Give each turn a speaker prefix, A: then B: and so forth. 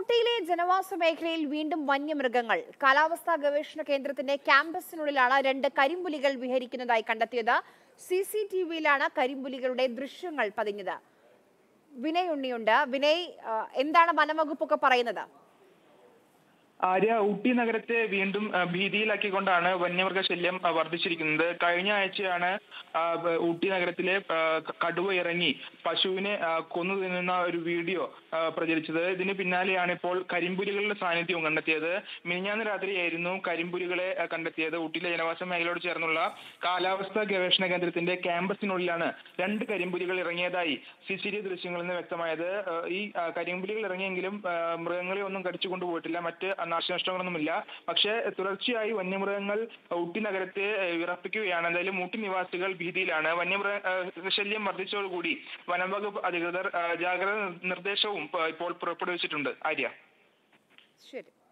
A: ഊട്ടിയിലെ ജനവാസ മേഖലയിൽ വീണ്ടും വന്യമൃഗങ്ങൾ കാലാവസ്ഥാ ഗവേഷണ കേന്ദ്രത്തിന്റെ ക്യാമ്പസിനുള്ളിലാണ് രണ്ട് കരിമ്പുലികൾ വിഹരിക്കുന്നതായി കണ്ടെത്തിയത് സി സി ടി വിയിലാണ് കരിമ്പുലികളുടെ ദൃശ്യങ്ങൾ പതിഞ്ഞത് വിനയ് ഉണ്ണിയുണ്ട് വിനയ് ആ, എന്താണ് വനംവകുപ്പൊക്കെ പറയുന്നത്
B: ആര്യ ഊട്ടി നഗരത്തെ വീണ്ടും ആ, ഭീതിയിലാക്കിക്കൊണ്ടാണ് വന്യമൃഗ ശല്യം ആ, വർദ്ധിച്ചിരിക്കുന്നത് കഴിഞ്ഞ ആഴ്ചയാണ് ആ, ബ- ഊട്ടി നഗരത്തിലെ ആ, ക- കടുവ ഇറങ്ങി പശുവിനെ ആ, കൊന്നു തിന്നുന്ന ഒരു വീഡിയോ ആ, പ്രചരിച്ചത് ഇതിന് പിന്നാലെയാണ് ഇപ്പോൾ കരിമ്പുലികളുടെ സാന്നിധ്യവും കണ്ടെത്തിയത് മിനിഞ്ഞാന്ന് രാത്രിയായിരുന്നു കരിമ്പുലികളെ ആ, കണ്ടെത്തിയത് ഊട്ടിയിലെ ജനവാസ മേഖലയോട് ചേർന്നുള്ള കാലാവസ്ഥാ ഗവേഷണ കേന്ദ്രത്തിന്റെ ക്യാമ്പസിനുള്ളിലാണ് രണ്ട് കരിമ്പുലികൾ ഇറങ്ങിയതായി സി സി ടി ദൃശ്യങ്ങളിൽ നിന്ന് വ്യക്തമായത് ആ, ഈ ആ, കരിമ്പുലികൾ ഇറങ്ങിയെങ്കിലും ആ, മൃഗങ്ങളെ ഒന്നും കടിച്ചു കൊണ്ടുപോയിട്ടില്ല മറ്റ് നാശനഷ്ടങ്ങളൊന്നുമില്ല പക്ഷേ തുടർച്ചയായി വന്യമൃഗങ്ങൾ ഊട്ടി നഗരത്തെ ആ, വിറപ്പിക്കുകയാണ് എന്തായാലും ഊട്ടി നിവാസികൾ ഭീതിയിലാണ് വന്യമൃഗ ആ, ശല്യം വർദ്ധിച്ചതോടുകൂടി വനംവകുപ്പ് അധികൃതർ ആ, ജാഗ്രത നിർദ്ദേശവും ആ, ഇപ്പോൾ പുറപ്പെടുവിച്ചിട്ടുണ്ട് ആര്യ
A: ശരി